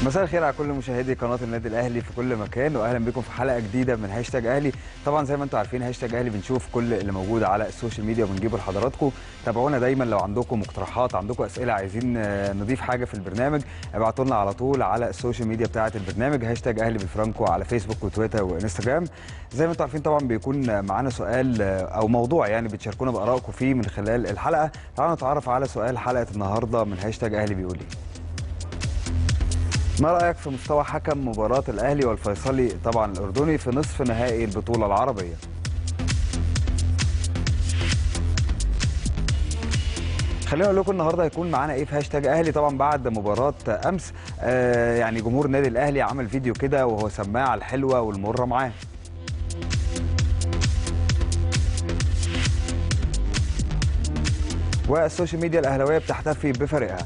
مساء الخير على كل مشاهدي قناه النادي الاهلي في كل مكان واهلا بكم في حلقه جديده من هاشتاج اهلي طبعا زي ما انتم عارفين هاشتاج اهلي بنشوف كل اللي موجود على السوشيال ميديا وبنجيبه لحضراتكم تابعونا دايما لو عندكم مقترحات عندكم اسئله عايزين آه، نضيف حاجه في البرنامج ابعتوا لنا على طول على السوشيال ميديا بتاعه البرنامج هاشتاج اهلي بالفرانكو على فيسبوك وتويتر وانستجرام زي ما انتم عارفين طبعا بيكون معانا سؤال آه، او موضوع يعني بتشاركونا بارائكم فيه من خلال الحلقه تعالوا نتعرف على سؤال حلقه النهارده من هاشتاج اهلي بيقول ايه ما رايك في مستوى حكم مباراه الاهلي والفيصلي طبعا الاردني في نصف نهائي البطوله العربيه خلينا اقول لكم النهارده هيكون معانا ايه في هاشتاج اهلي طبعا بعد مباراه امس آه يعني جمهور النادي الاهلي عمل فيديو كده وهو سماعه الحلوه والمره معاه والسوشيال ميديا الاهلاويه بتحتفي بفريقها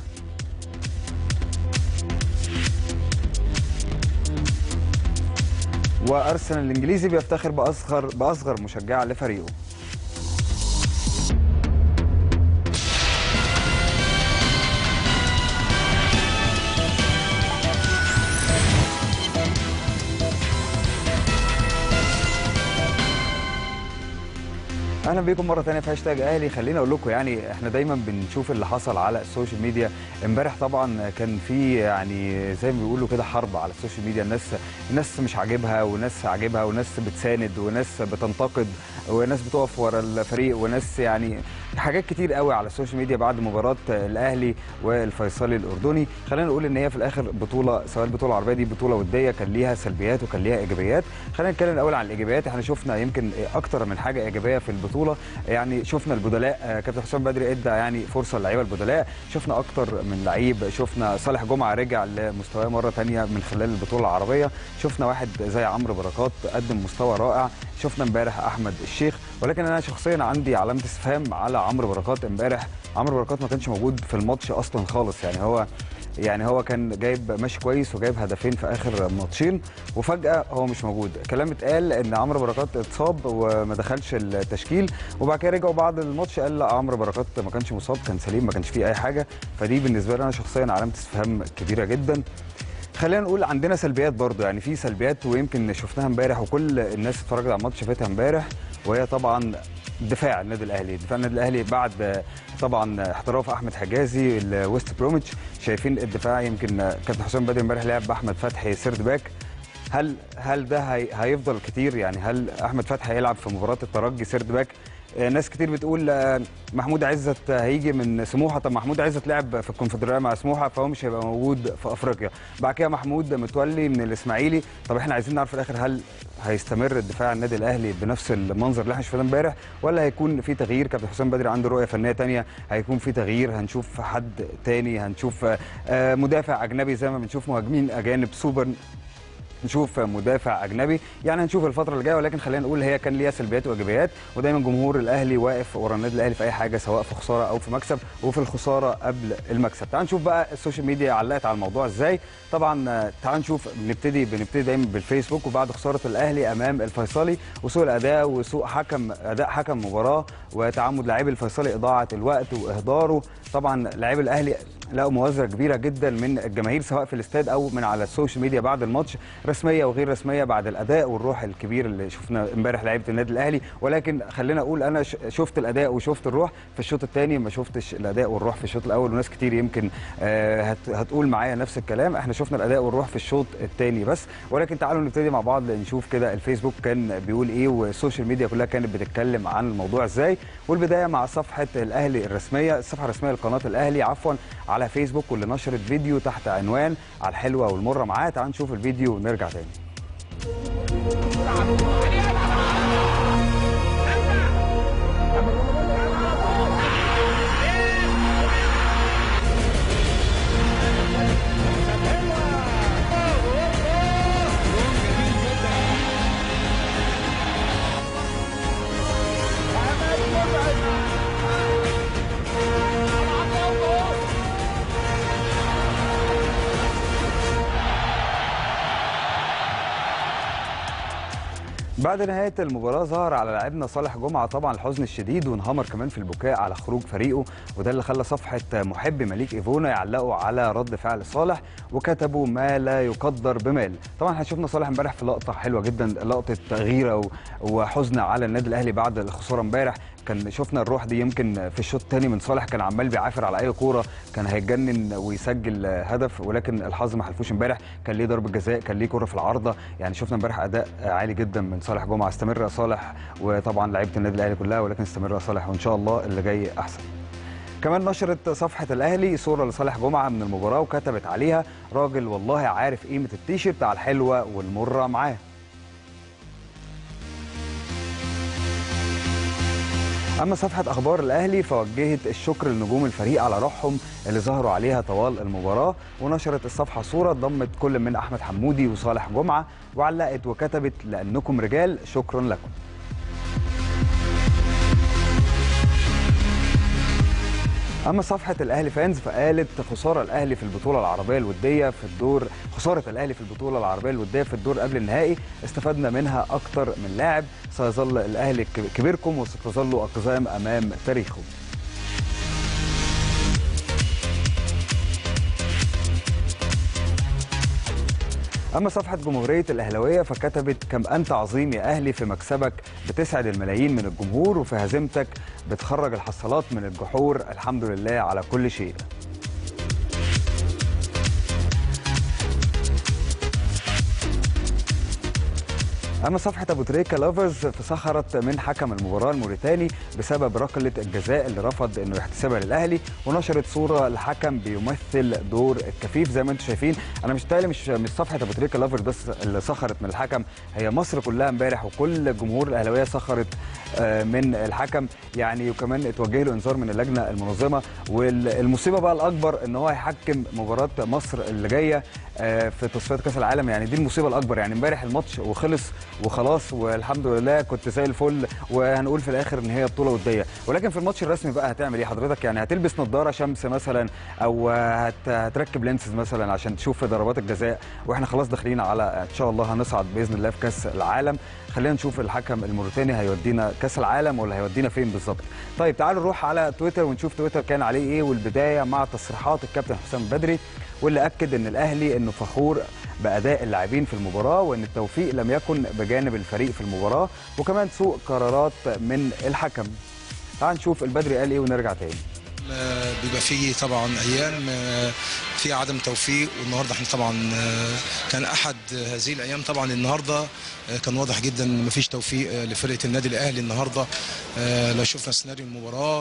وارسنال الانجليزي بيفتخر باصغر باصغر مشجع لفريقه اهلا بيكم مره ثانيه في هاشتاج اهلي خليني اقول لكم يعني احنا دايما بنشوف اللي حصل على السوشيال ميديا امبارح طبعا كان في يعني زي ما بيقولوا كده حرب على السوشيال ميديا الناس الناس مش عاجبها وناس عاجبها وناس بتساند وناس بتنتقد وناس بتقف ورا الفريق وناس يعني حاجات كتير قوي على السوشيال ميديا بعد مباراه الاهلي والفيصلي الاردني خلينا نقول ان هي في الاخر بطوله سواء البطوله العربيه دي بطوله وديه كان ليها سلبيات وكان ليها ايجابيات خلينا نتكلم الاول عن الايجابيات احنا شفنا يمكن اكتر من حاجه ايجابيه في البطوله يعني شفنا البدلاء آه، كابتن حسام بدري ادى يعني فرصه للعيبه البدلاء شفنا اكتر من لعيب شفنا صالح جمعه رجع لمستواه مره ثانيه من خلال البطوله العربيه شفنا واحد زي عمرو بركات قدم مستوى رائع شفنا امبارح احمد الشيخ ولكن انا شخصيا عندي علامه استفهام على عمرو بركات امبارح عمرو بركات ما كانش موجود في الماتش اصلا خالص يعني هو يعني هو كان جايب ماشي كويس وجايب هدفين في اخر ماتشين وفجاه هو مش موجود كلام اتقال ان عمرو بركات اتصاب وما دخلش التشكيل وبعد كده رجعوا بعد الماتش قال لا عمرو بركات ما كانش مصاب كان سليم ما كانش فيه اي حاجه فدي بالنسبه لي انا شخصيا علامه استفهام كبيره جدا خلينا نقول عندنا سلبيات برضو يعني في سلبيات ويمكن شفناها امبارح وكل الناس اتفرجت على الماتش شافتها امبارح وهي طبعا دفاع النادي الاهلي دفاع النادي الاهلي بعد طبعا احتراف احمد حجازي الويست بروميتش شايفين الدفاع يمكن كابتن حسام بدري امبارح لعب باحمد فتحي سيرد باك هل هل ده هي هيفضل كتير يعني هل احمد فتحي هيلعب في مباراه الترجي سيرد باك آه، ناس كتير بتقول آه، محمود عزت هيجي من سموحه طب محمود عزت لعب في الكونفدراليه مع سموحه فهو مش هيبقى موجود في افريقيا بعد كده محمود متولي من الاسماعيلي طب احنا عايزين نعرف في الاخر هل هيستمر الدفاع النادي الاهلي بنفس المنظر اللي احنا شفناه امبارح ولا هيكون في تغيير كابتن حسام بدري عنده رؤيه فنيه تانية هيكون في تغيير هنشوف حد تاني هنشوف آه، مدافع اجنبي زي ما بنشوف مهاجمين اجانب سوبر نشوف مدافع اجنبي يعني هنشوف الفتره اللي جايه ولكن خلينا نقول هي كان ليها سلبيات وايجابيات ودايما جمهور الاهلي واقف ورا النادي الاهلي في اي حاجه سواء في خساره او في مكسب وفي الخساره قبل المكسب تعال نشوف بقى السوشيال ميديا علقت على الموضوع ازاي طبعا آه، تعال نشوف بنبتدي بنبتدي دايما بالفيسبوك وبعد خساره الاهلي امام الفيصلي وسوء الاداء وسوء حكم اداء حكم مباراه وتعمد لاعبي الفيصلي اضاعه الوقت واهداره طبعا لاعبي الاهلي لقوا مؤازره كبيره جدا من الجماهير سواء في الاستاد او من على السوشيال ميديا بعد الماتش رسميه وغير رسميه بعد الاداء والروح الكبير اللي شفنا امبارح لعيبه النادي الاهلي ولكن خلينا اقول انا ش- شفت الاداء وشفت الروح في الشوط الثاني ما شفتش الاداء والروح في الشوط الاول وناس كتير يمكن آه، هت- هتقول معايا نفس الكلام احنا شفنا الاداء والروح في الشوط الثاني بس ولكن تعالوا نبتدي مع بعض نشوف كده الفيسبوك كان بيقول ايه والسوشيال ميديا كلها كانت بتتكلم عن الموضوع ازاي والبدايه مع صفحه الاهلي الرسميه الصفحه الرسميه لقناه الاهلي عفوا على فيسبوك واللي نشرت فيديو تحت عنوان على الحلوه والمره معاه تعالوا نشوف الفيديو ونرجع تاني بعد نهاية المباراة ظهر على لاعبنا صالح جمعة طبعا الحزن الشديد وانهمر كمان في البكاء على خروج فريقه وده اللي خلى صفحة محب مليك ايفونا يعلقوا على رد فعل صالح وكتبوا ما لا يقدر بمال طبعا احنا شفنا صالح امبارح في لقطة حلوة جدا لقطة غيرة و- وحزن على النادي الاهلي بعد الخسارة امبارح كان شفنا الروح دي يمكن في الشوط الثاني من صالح كان عمال بيعافر على اي كوره كان هيتجنن ويسجل هدف ولكن الحظ ما حلفوش امبارح كان ليه ضربه جزاء كان ليه كوره في العارضه يعني شفنا امبارح اداء عالي جدا من صالح جمعه استمر يا صالح وطبعا لعيبه النادي الاهلي كلها ولكن استمر يا صالح وان شاء الله اللي جاي احسن كمان نشرت صفحة الأهلي صورة لصالح جمعة من المباراة وكتبت عليها راجل والله عارف قيمة التيشيرت على الحلوة والمرة معاه اما صفحه اخبار الاهلي فوجهت الشكر لنجوم الفريق على روحهم اللي ظهروا عليها طوال المباراه ونشرت الصفحه صوره ضمت كل من احمد حمودي وصالح جمعه وعلقت وكتبت لانكم رجال شكرا لكم اما صفحه الاهلي فانز فقالت خساره الاهلي في البطوله العربيه الوديه في الدور خساره الاهلي في البطوله العربيه الوديه في الدور قبل النهائي استفدنا منها اكتر من لاعب سيظل الاهلي كبيركم وستظل اقزام امام تاريخه اما صفحه جمهوريه الاهلاويه فكتبت كم انت عظيم يا اهلي في مكسبك بتسعد الملايين من الجمهور وفي هزيمتك بتخرج الحصالات من الجحور الحمد لله على كل شيء اما صفحه ابو تريكه لافرز فسخرت من حكم المباراه الموريتاني بسبب ركله الجزاء اللي رفض انه يحتسبها للاهلي ونشرت صوره الحكم بيمثل دور الكفيف زي ما انتم شايفين انا مش تالي مش مش صفحه ابو تريكه لافرز بس اللي سخرت من الحكم هي مصر كلها امبارح وكل جمهور الاهلاويه سخرت من الحكم يعني وكمان اتوجه له انذار من اللجنه المنظمه والمصيبه بقى الاكبر ان هو هيحكم مباراه مصر اللي جايه في تصفيات كاس العالم يعني دي المصيبه الاكبر يعني امبارح الماتش وخلص وخلاص والحمد لله كنت زي الفل وهنقول في الاخر ان هي بطوله وديه ولكن في الماتش الرسمي بقى هتعمل ايه حضرتك يعني هتلبس نظاره شمس مثلا او هت... هتركب لينسز مثلا عشان تشوف ضربات الجزاء واحنا خلاص داخلين على ان شاء الله هنصعد باذن الله في كاس العالم خلينا نشوف الحكم الموريتاني هيودينا كاس العالم ولا هيودينا فين بالظبط طيب تعالوا نروح على تويتر ونشوف تويتر كان عليه ايه والبدايه مع تصريحات الكابتن حسام بدري واللي اكد ان الاهلي انه فخور باداء اللاعبين في المباراه وان التوفيق لم يكن بجانب الفريق في المباراه وكمان سوء قرارات من الحكم تعال نشوف البدري قال ايه ونرجع تاني بيبقى فيه طبعا ايام في عدم توفيق والنهارده احنا طبعا كان احد هذه الايام طبعا النهارده كان واضح جدا ان مفيش توفيق لفرقه النادي الاهلي النهارده لو شفنا سيناريو المباراه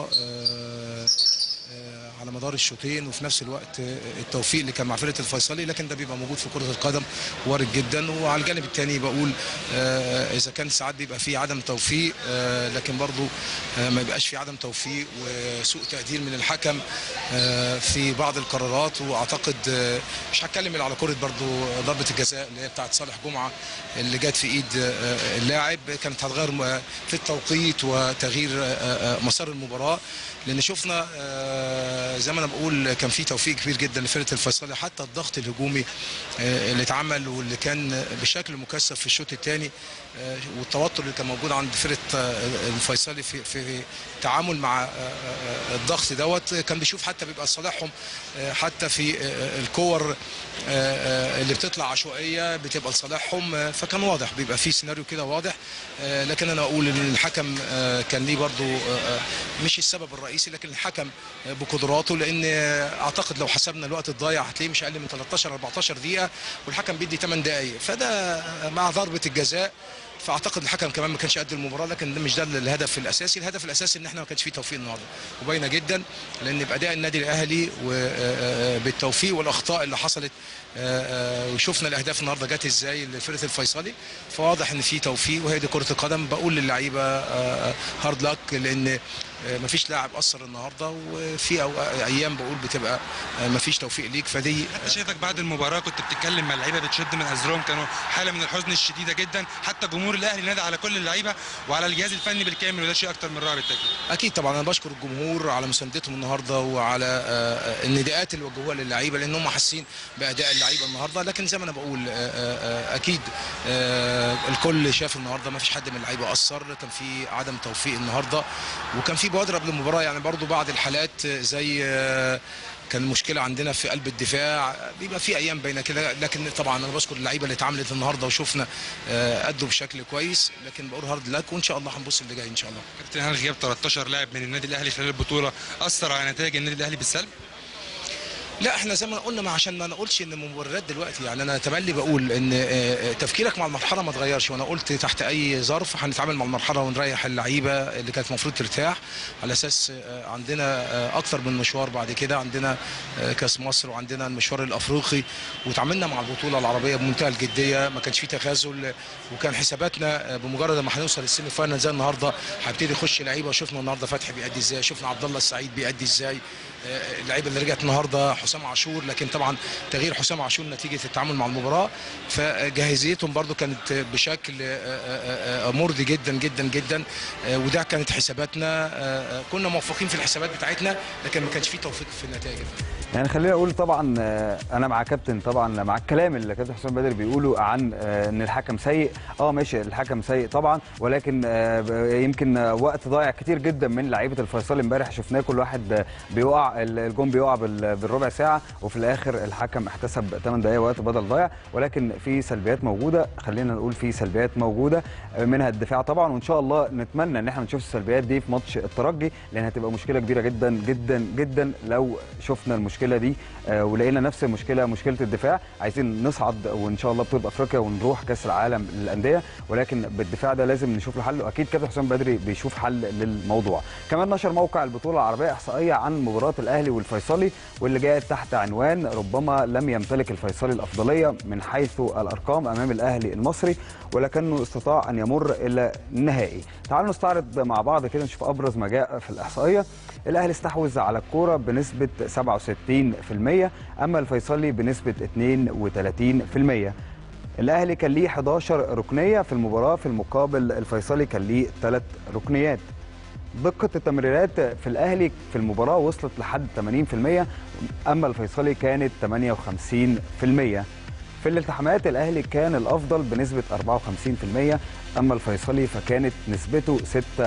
على مدار الشوطين وفي نفس الوقت التوفيق اللي كان مع فرقه الفيصلي لكن ده بيبقى موجود في كره القدم وارد جدا وعلى الجانب الثاني بقول اذا كان ساعات بيبقى في عدم توفيق لكن برضو ما يبقاش في عدم توفيق وسوء تقدير من الحكم في بعض القرارات واعتقد مش هتكلم على كره برضو ضربه الجزاء اللي هي بتاعت صالح جمعه اللي جت في ايد اللاعب كانت هتغير في التوقيت وتغيير مسار المباراه لان شفنا زي ما انا بقول كان في توفيق كبير جدا لفرقه الفيصلي حتى الضغط الهجومي اللي اتعمل واللي كان بشكل مكثف في الشوط الثاني والتوتر اللي كان موجود عند فرقه الفيصلي في في التعامل مع الضغط دوت كان بيشوف حتى بيبقى لصالحهم حتى في الكور اللي بتطلع عشوائيه بتبقى لصالحهم فكان واضح بيبقى في سيناريو كده واضح لكن انا اقول ان الحكم كان ليه برضو مش السبب الرئيسي لكن الحكم بقدراته لان اعتقد لو حسبنا الوقت الضايع هتلاقيه مش اقل من 13 14 دقيقه والحكم بيدي 8 دقائق فده مع ضربه الجزاء فاعتقد الحكم كمان ما كانش قد المباراه لكن ده مش ده الهدف الاساسي الهدف الاساسي ان احنا ما كانش فيه توفيق النهارده وباينه جدا لان باداء النادي الاهلي وبالتوفيق والاخطاء اللي حصلت وشفنا الاهداف النهارده جت ازاي لفرقه الفيصلي فواضح ان في توفيق وهي دي كره القدم بقول للعيبه هارد لك لان آه، مفيش لاعب اثر النهارده وفي أو ايام بقول بتبقى آه، مفيش توفيق ليك فدي انت شايفك بعد المباراه كنت بتتكلم مع اللعيبه بتشد من ازرهم كانوا حاله من الحزن الشديده جدا حتى جمهور الاهلي نادى على كل اللعيبه وعلى الجهاز الفني بالكامل وده شيء اكتر من رائع بالتاكيد اكيد طبعا انا بشكر الجمهور على مساندتهم النهارده وعلى آه، آه، النداءات اللي وجهوها للعيبه لان هم حاسين باداء اللعيبه النهارده لكن زي ما انا بقول آه، آه، آه، اكيد آه، الكل شاف النهارده ما فيش حد من اللعيبه اثر كان في عدم توفيق النهارده وكان في بوادر قبل المباراه يعني برضو بعض الحالات آه، زي آه، كان المشكله عندنا في قلب الدفاع بيبقى في ايام بين كده لكن طبعا انا بشكر اللعيبه اللي اتعاملت النهارده وشفنا آه، ادوا بشكل كويس لكن بقول هارد لك وان شاء الله هنبص اللي جاي ان شاء الله كابتن هل غياب 13 لاعب من النادي الاهلي خلال البطوله اثر على نتائج النادي الاهلي بالسلب لا احنا زي ما قلنا ما عشان ما نقولش ان مبررات دلوقتي يعني انا تملي بقول ان آه، آه، تفكيرك مع المرحله ما اتغيرش وانا قلت تحت اي ظرف هنتعامل مع المرحله ونريح اللعيبه اللي كانت المفروض ترتاح على اساس آه، عندنا آه، اكتر من مشوار بعد كده عندنا آه، كاس مصر وعندنا المشوار الافريقي وتعاملنا مع البطوله العربيه بمنتهى الجديه ما كانش في تخاذل وكان حساباتنا آه، بمجرد ما هنوصل السيمي فاينل زي النهارده هيبتدي يخش لعيبه وشفنا النهارده فتحي بيأدي ازاي شفنا عبد الله السعيد بيأدي ازاي آه، اللعيبه اللي رجعت النهارده حسام عاشور لكن طبعا تغيير حسام عاشور نتيجه التعامل مع المباراه فجاهزيتهم برضو كانت بشكل آه، آه، آه، مرضي جدا جدا جدا آه، وده كانت حساباتنا آه، آه، كنا موفقين في الحسابات بتاعتنا لكن ما كانش في توفيق في النتائج يعني خليني اقول طبعا آه، انا مع كابتن طبعا مع الكلام اللي كابتن حسام بدر بيقوله عن آه، ان الحكم سيء اه ماشي الحكم سيء طبعا ولكن آه، ب- يمكن آه، وقت ضايع كتير جدا من لعيبه الفيصل امبارح شفناه كل واحد آه، بيقع ال- الجون بيقع بال- بالربع ساعه وفي الاخر الحكم احتسب 8 دقائق وقت بدل ضايع ولكن في سلبيات موجوده خلينا نقول في سلبيات موجوده آه، منها الدفاع طبعا وان شاء الله نتمنى ان احنا نشوف السلبيات دي في ماتش الترجي لان هتبقى مشكله كبيره جدا جدا جدا لو شفنا المشكله دي آه، ولقينا نفس المشكله مشكله الدفاع عايزين نصعد وان شاء الله بطوله افريقيا ونروح كاس العالم للانديه ولكن بالدفاع ده لازم نشوف له حل واكيد كابتن حسام بدري بيشوف حل للموضوع كمان نشر موقع البطوله العربيه احصائيه عن مباراه الاهلي والفيصلي واللي جاءت تحت عنوان ربما لم يمتلك الفيصلي الافضليه من حيث الارقام امام الاهلي المصري ولكنه استطاع ان يمر الى النهائي تعالوا نستعرض مع بعض كده نشوف ابرز ما جاء في الاحصائيه الاهلي استحوذ على الكوره بنسبه 67% اما الفيصلي بنسبه 32% الاهلي كان ليه 11 ركنيه في المباراه في المقابل الفيصلي كان ليه 3 ركنيات دقة التمريرات في الأهلي في المباراة وصلت لحد 80% أما الفيصلي كانت 58% في الالتحامات الأهلي كان الأفضل بنسبة 54% أما الفيصلي فكانت نسبته 46%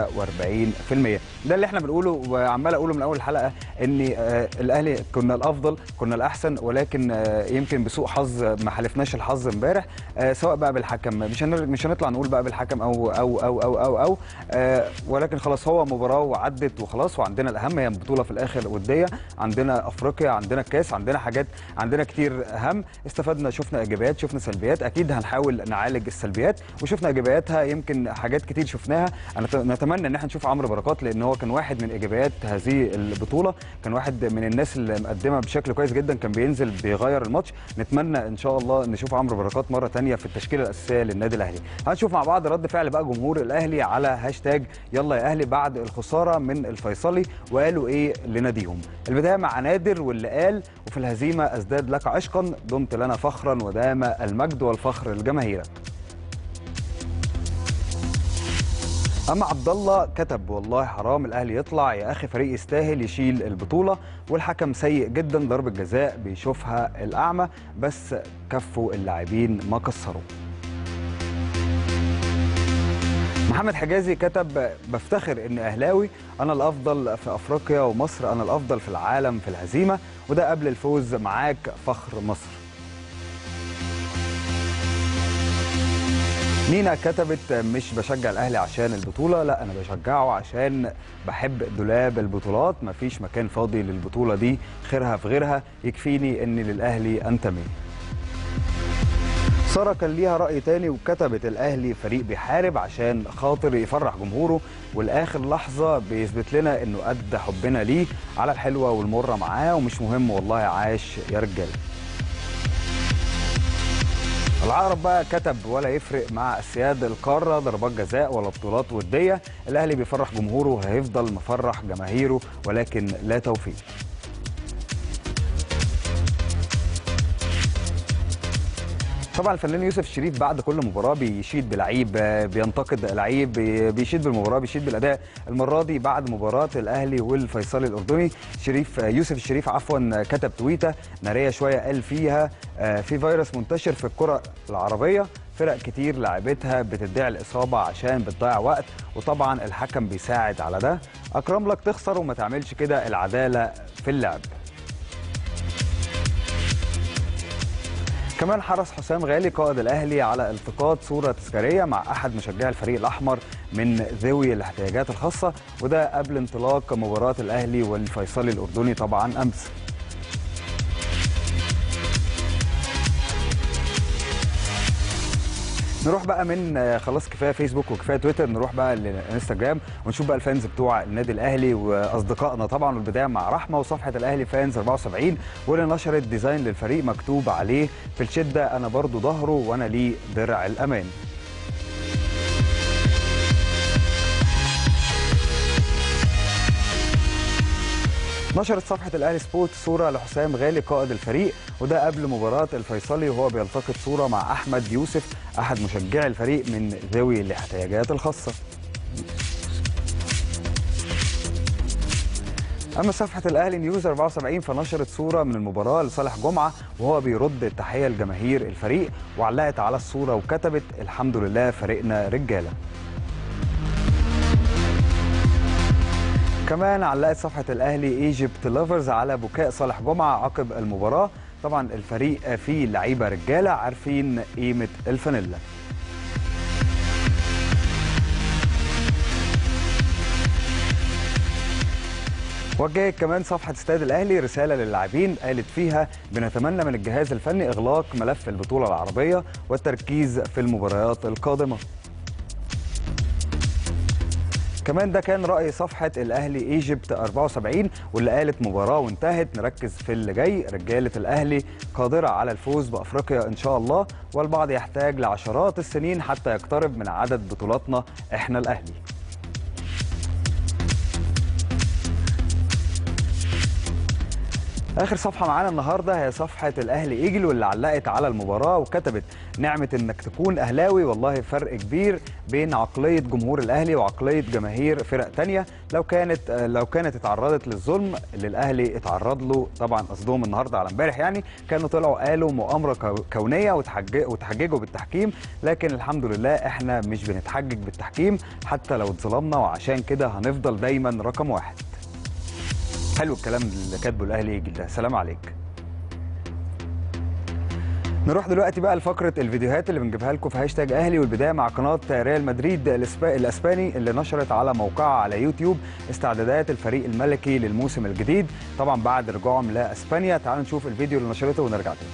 ده اللي احنا بنقوله وعمال أقوله من أول الحلقة إن آه، الأهلي كنا الأفضل كنا الأحسن ولكن آه، يمكن بسوء حظ ما حلفناش الحظ امبارح آه، سواء بقى بالحكم مش هنر- مش هنطلع نقول بقى بالحكم أو أو أو أو أو, أو آه، ولكن خلاص هو مباراة وعدت وخلاص وعندنا الأهم هي البطولة في الآخر ودية عندنا أفريقيا عندنا الكاس عندنا حاجات عندنا كتير أهم استفدنا شفنا إيجابيات شفنا سلبيات أكيد هنحاول نعالج السلبيات وشفنا إيجابياتها يمكن حاجات كتير شفناها أنا ت- نتمنى إن احنا نشوف عمرو بركات لأن هو كان واحد من إيجابيات هذه البطولة كان واحد من الناس اللي مقدمة بشكل كويس جدا كان بينزل بيغير الماتش نتمنى إن شاء الله نشوف عمرو بركات مرة تانية في التشكيلة الأساسية للنادي الأهلي هنشوف مع بعض رد فعل بقى جمهور الأهلي على هاشتاج يلا يا أهلي بعد الخسارة من الفيصلي وقالوا إيه لناديهم البداية مع نادر واللي قال وفي الهزيمة أزداد لك عشقا دمت لنا فخرا ودام المجد والفخر لجماهيرك اما عبد الله كتب والله حرام الاهلي يطلع يا اخي فريق يستاهل يشيل البطوله والحكم سيء جدا ضربه جزاء بيشوفها الاعمى بس كفوا اللاعبين ما كسروا محمد حجازي كتب بفتخر اني اهلاوي انا الافضل في افريقيا ومصر انا الافضل في العالم في الهزيمه وده قبل الفوز معاك فخر مصر نينا كتبت مش بشجع الاهلي عشان البطوله لا انا بشجعه عشان بحب دولاب البطولات مفيش مكان فاضي للبطوله دي خيرها في غيرها يكفيني اني للاهلي انتمي ساره كان ليها راي تاني وكتبت الاهلي فريق بيحارب عشان خاطر يفرح جمهوره والاخر لحظه بيثبت لنا انه قد حبنا ليه على الحلوه والمره معاه ومش مهم والله عاش يا رجاله العقرب بقى كتب ولا يفرق مع السياد القاره ضربات جزاء ولا بطولات وديه الاهلي بيفرح جمهوره وهيفضل مفرح جماهيره ولكن لا توفيق طبعا الفنان يوسف الشريف بعد كل مباراه بيشيد بلعيب بينتقد لعيب بيشيد بالمباراه بيشيد بالاداء المره دي بعد مباراه الاهلي والفيصلي الاردني شريف يوسف الشريف عفوا كتب تويته ناريه شويه قال فيها في فيروس منتشر في الكره العربيه فرق كتير لعبتها بتدعي الاصابه عشان بتضيع وقت وطبعا الحكم بيساعد على ده اكرم لك تخسر وما تعملش كده العداله في اللعب كمان حرص حسام غالي قائد الاهلي على التقاط صوره تذكاريه مع احد مشجعي الفريق الاحمر من ذوي الاحتياجات الخاصه وده قبل انطلاق مباراه الاهلي والفيصلي الاردني طبعا امس نروح بقى من خلاص كفايه فيسبوك وكفايه تويتر نروح بقى للانستجرام ونشوف بقى الفانز بتوع النادي الاهلي واصدقائنا طبعا والبدايه مع رحمه وصفحه الاهلي فانز 74 واللي نشرت ديزاين للفريق مكتوب عليه في الشده انا برضو ظهره وانا ليه درع الامان نشرت صفحة الأهلي سبورت صورة لحسام غالي قائد الفريق وده قبل مباراة الفيصلي وهو بيلتقط صورة مع أحمد يوسف أحد مشجعي الفريق من ذوي الاحتياجات الخاصة اما صفحه الاهلي نيوز 74 فنشرت صوره من المباراه لصالح جمعه وهو بيرد التحيه لجماهير الفريق وعلقت على الصوره وكتبت الحمد لله فريقنا رجاله كمان علقت صفحه الاهلي ايجيبت لافرز على بكاء صالح جمعه عقب المباراه طبعا الفريق فيه لعيبه رجاله عارفين قيمه الفانيلا وجهت كمان صفحة استاد الأهلي رسالة للاعبين قالت فيها بنتمنى من الجهاز الفني إغلاق ملف البطولة العربية والتركيز في المباريات القادمة كمان ده كان رأي صفحة الأهلي ايجيبت 74 واللي قالت مباراة وانتهت نركز في اللي جاي رجالة الأهلي قادرة على الفوز بأفريقيا إن شاء الله والبعض يحتاج لعشرات السنين حتى يقترب من عدد بطولاتنا إحنا الأهلي اخر صفحه معانا النهارده هي صفحه الاهلي ايجل واللي علقت على المباراه وكتبت نعمه انك تكون اهلاوي والله فرق كبير بين عقليه جمهور الاهلي وعقليه جماهير فرق تانية لو كانت لو كانت اتعرضت للظلم اللي الاهلي اتعرض له طبعا قصدهم النهارده على امبارح يعني كانوا طلعوا قالوا مؤامره كونيه وتحججوا بالتحكيم لكن الحمد لله احنا مش بنتحجج بالتحكيم حتى لو اتظلمنا وعشان كده هنفضل دايما رقم واحد حلو الكلام اللي كاتبه الاهلي يجي ده سلام عليك نروح دلوقتي بقى لفقره الفيديوهات اللي بنجيبها لكم في هاشتاج اهلي والبدايه مع قناه ريال مدريد الاسباني اللي نشرت على موقعها على يوتيوب استعدادات الفريق الملكي للموسم الجديد طبعا بعد رجوعهم لاسبانيا تعالوا نشوف الفيديو اللي نشرته ونرجع تاني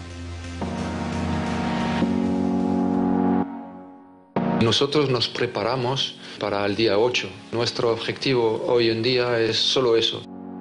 Nosotros nos preparamos para el día 8. Nuestro objetivo hoy en día es solo eso.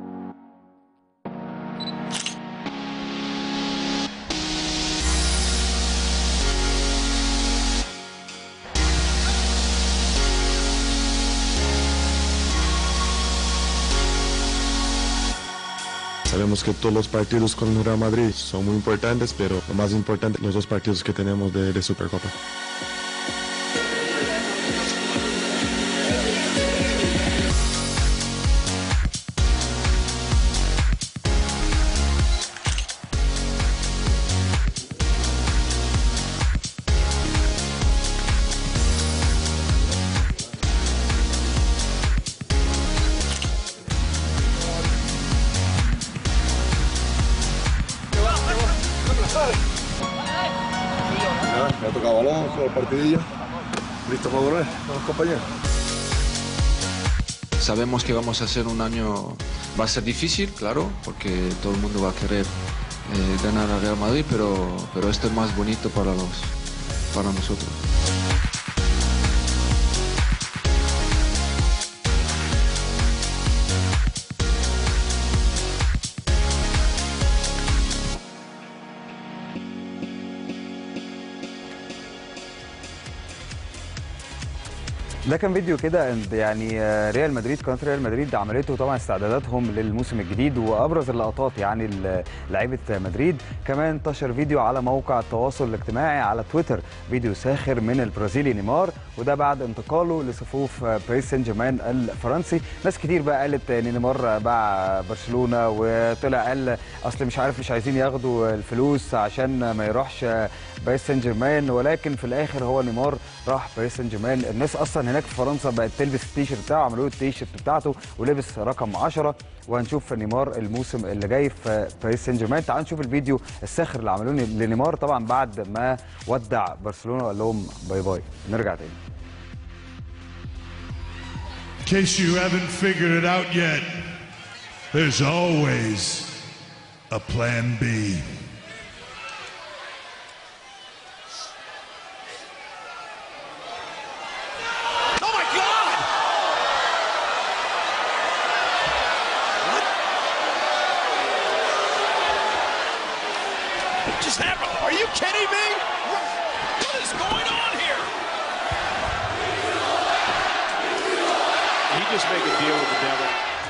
Sabemos que todos los partidos con el Real Madrid son muy importantes, pero lo más importante los dos partidos que tenemos de, de Supercopa. Me ha tocado balón, juego el partidillo. Listo para volver con los compañeros. Sabemos que vamos a hacer un año, va a ser difícil, claro, porque todo el mundo va a querer eh, ganar al Real Madrid, pero, pero esto es más bonito para, los, para nosotros. ده كان فيديو كده عند يعني آه، ريال مدريد قناه ريال مدريد عملته طبعا استعداداتهم للموسم الجديد وابرز اللقطات يعني ل- لعيبه مدريد كمان انتشر فيديو على موقع التواصل الاجتماعي على تويتر فيديو ساخر من البرازيلي نيمار وده بعد انتقاله لصفوف آه، باريس سان جيرمان الفرنسي ناس كتير بقى قالت ان نيمار باع برشلونه وطلع قال اصل مش عارف مش عايزين ياخدوا الفلوس عشان ما يروحش آه، باريس سان جيرمان ولكن في الاخر هو نيمار راح باريس سان جيرمان الناس اصلا هناك في فرنسا بقت تلبس التيشيرت بتاعه عملوا له التيشيرت بتاعته ولبس رقم 10 وهنشوف نيمار الموسم اللي جاي في باريس سان جيرمان تعالوا نشوف الفيديو الساخر اللي عملوه لنيمار طبعا بعد ما ودع برشلونه وقال لهم باي باي نرجع تاني In case you haven't figured it out yet, there's always a plan B. Oh my God! What? What just happened? Are you kidding me? What is going on here? He just make a deal with the devil.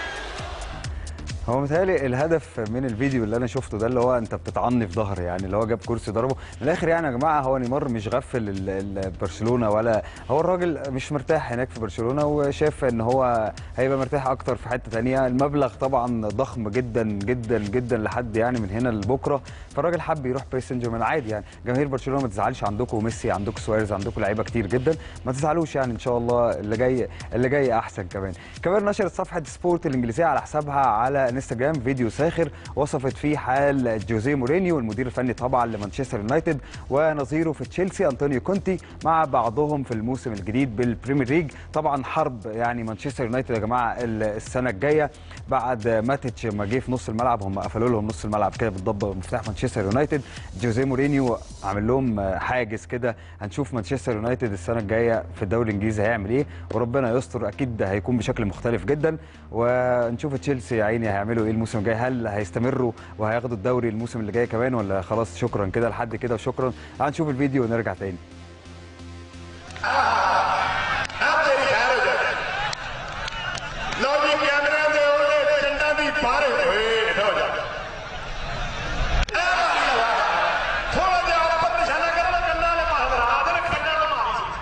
هو متهيألي الهدف من الفيديو اللي انا شفته ده اللي هو انت بتطعني في ظهري يعني اللي هو جاب كرسي ضربه من الاخر يعني يا جماعه هو نيمار مش غفل ال- ال- برشلونه ولا هو الراجل مش مرتاح هناك في برشلونه وشاف ان هو هيبقى مرتاح اكتر في حته تانية المبلغ طبعا ضخم جدا جدا جدا لحد يعني من هنا لبكره فالراجل حب يروح باريس سان جيرمان عادي يعني جماهير برشلونه ما تزعلش عندكم ميسي عندكم سواريز عندكم لعيبه كتير جدا ما تزعلوش يعني ان شاء الله اللي جاي اللي جاي احسن كمان كمان نشرت صفحه سبورت الانجليزيه على حسابها على انستجرام فيديو ساخر وصفت فيه حال جوزيه مورينيو المدير الفني طبعا لمانشستر يونايتد ونظيره في تشيلسي انطونيو كونتي مع بعضهم في الموسم الجديد بالبريمير ليج طبعا حرب يعني مانشستر يونايتد يا جماعه ال- السنه الجايه بعد ماتيتش ما جه في نص الملعب هم قفلوا لهم نص الملعب كده بالضبط مفتاح مانشستر يونايتد جوزيه مورينيو عامل لهم حاجز كده هنشوف مانشستر يونايتد السنه الجايه في الدوري الانجليزي هيعمل ايه وربنا يستر اكيد ده هيكون بشكل مختلف جدا ونشوف تشيلسي يا عيني هيعملوا ايه الموسم الجاي هل هيستمروا وهياخدوا الدوري الموسم اللي جاي كمان ولا خلاص شكرا كده لحد كده وشكرا هنشوف الفيديو ونرجع تاني ਆ ਤੇਰੀ ਖੈਰ ਹੋ ਜਾਏ ਲਓ ਜੀ ਕੈਮਰੇ ਦੇ ਉਹਦੇ ਚੰਡਾ ਦੀ ਪਾਰ ਹੋਏ ਹੋ ਜਾ ਥੋੜਾ ਜਿਹਾ ਉੱਪਰ ਨਿਸ਼ਾਨਾ ਕਰਨਾ ਕੰਨਾਂ ਨੇ ਭਾਵੇਂ ਰਾਤ ਨੇ ਕੰਨਾਂ ਨੂੰ ਮਾਰੀ ਸੀ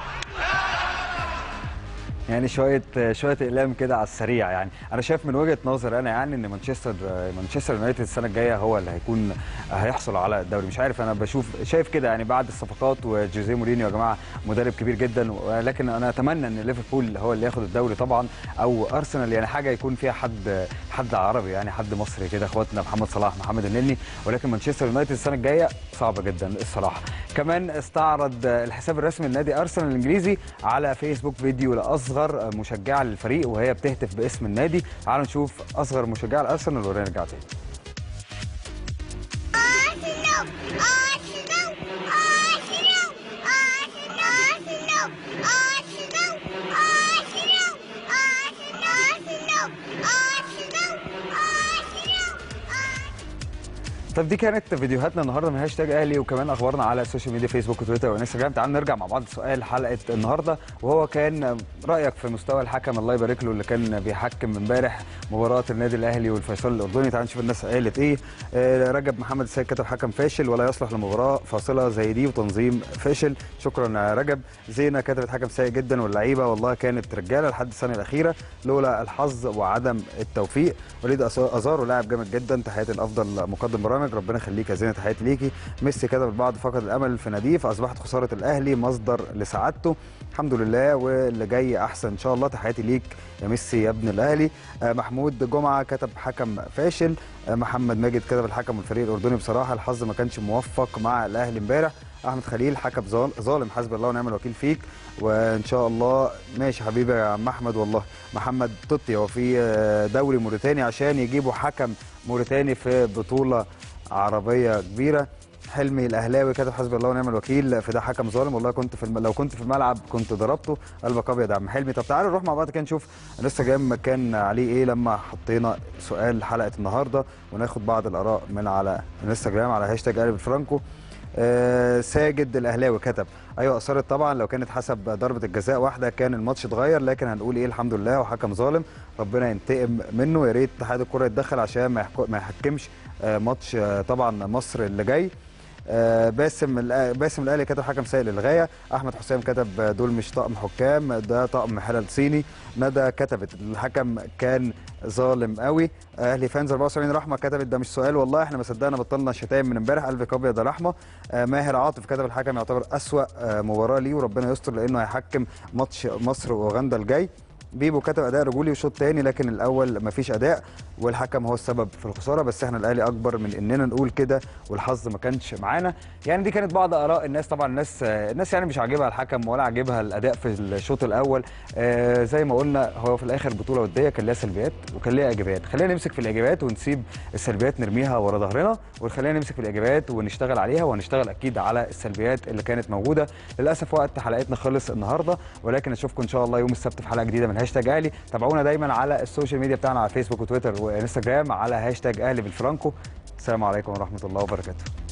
يعني شويه شويه اقلام كده على السريع يعني انا شايف من وجهه نظر انا يعني ان مانشستر مانشستر يونايتد السنه الجايه هو اللي هيكون هيحصل على الدوري مش عارف انا بشوف شايف كده يعني بعد الصفقات وجوزيه مورينيو يا جماعه مدرب كبير جدا ولكن انا اتمنى ان ليفربول هو اللي ياخد الدوري طبعا او ارسنال يعني حاجه يكون فيها حد حد عربي يعني حد مصري كده اخواتنا محمد صلاح محمد النني ولكن مانشستر يونايتد السنه الجايه صعبه جدا الصراحه كمان استعرض الحساب الرسمي لنادي ارسنال الانجليزي على فيسبوك فيديو لاصغر مشجعه للفريق وهي بتهتف باسم النادي تعالوا نشوف اصغر مشجعه لارسنال ونرجع تاني طب دي كانت فيديوهاتنا النهارده من هاشتاج اهلي وكمان اخبارنا على السوشيال ميديا فيسبوك وتويتر وانستجرام تعالوا نرجع مع بعض سؤال حلقه النهارده وهو كان رايك في مستوى الحكم الله يبارك له اللي كان بيحكم امبارح مباراه النادي الاهلي والفيصل الاردني تعالوا نشوف الناس قالت ايه آه، رجب محمد السيد كتب حكم فاشل ولا يصلح لمباراه فاصله زي دي وتنظيم فاشل شكرا يا رجب زينه كتبت حكم سيء جدا واللعيبه والله كانت رجاله لحد السنه الاخيره لولا الحظ وعدم التوفيق وليد أس- ازارو لاعب جامد جدا تحياتي الافضل مقدم برامج ربنا يخليك يا زينه تحياتي ليكي ميسي كتب البعض فقد الامل في ناديه فاصبحت خساره الاهلي مصدر لسعادته الحمد لله واللي جاي احسن ان شاء الله تحياتي ليك يا ميسي يا ابن الاهلي آه، محمود جمعه كتب حكم فاشل آه، محمد ماجد كتب الحكم الفريق الاردني بصراحه الحظ ما كانش موفق مع الاهلي امبارح احمد خليل حكم ظال- ظالم حسبي الله ونعم الوكيل فيك وان شاء الله ماشي حبيبي يا عم احمد والله محمد توتي هو في آه، دوري موريتاني عشان يجيبوا حكم موريتاني في بطوله عربيه كبيره حلمي الاهلاوي كتب حسبي الله ونعم الوكيل في ده حكم ظالم والله كنت في الم... لو كنت في الملعب كنت ضربته قلبك ابيض يا عم حلمي طب تعالوا نروح مع بعض كده نشوف الانستجرام كان عليه ايه لما حطينا سؤال حلقه النهارده وناخد بعض الاراء من على الانستجرام على هاشتاج قلب فرانكو آه، ساجد الاهلاوي كتب ايوه اثرت طبعا لو كانت حسب ضربه الجزاء واحده كان الماتش اتغير لكن هنقول ايه الحمد لله وحكم ظالم ربنا ينتقم منه يا ريت اتحاد الكره يتدخل عشان ما يحك- ما يحكمش آه، ماتش آه، طبعا مصر اللي جاي آه، باسم الأ- باسم الاهلي كتب حكم سيء للغايه احمد حسام كتب آه، دول مش طقم حكام ده طقم حلل صيني ندى كتبت الحكم كان ظالم قوي اهلي فانز 74 رحمه كتبت ده مش سؤال والله احنا ما صدقنا بطلنا شتايم من امبارح قلبك ابيض يا رحمه آه، ماهر عاطف كتب الحكم يعتبر اسوا آه، مباراه ليه وربنا يستر لانه هيحكم ماتش مصر واوغندا الجاي بيبو كتب اداء رجولي وشوط تاني لكن الاول مفيش اداء والحكم هو السبب في الخساره بس احنا الاهلي اكبر من اننا نقول كده والحظ ما كانش معانا يعني دي كانت بعض اراء الناس طبعا الناس الناس يعني مش عاجبها الحكم ولا عاجبها الاداء في الشوط الاول آه زي ما قلنا هو في الاخر بطوله وديه كان ليها سلبيات وكان ليها ايجابيات خلينا نمسك في الايجابيات ونسيب السلبيات نرميها ورا ظهرنا وخلينا نمسك في الايجابيات ونشتغل عليها وهنشتغل اكيد على السلبيات اللي كانت موجوده للاسف وقت حلقتنا خلص النهارده ولكن اشوفكم ان شاء الله يوم السبت في حلقه جديده من هاشتاج اهلي تابعونا دايما على السوشيال ميديا بتاعنا على فيسبوك وتويتر وانستجرام على هاشتاج اهلي بالفرانكو السلام عليكم ورحمه الله وبركاته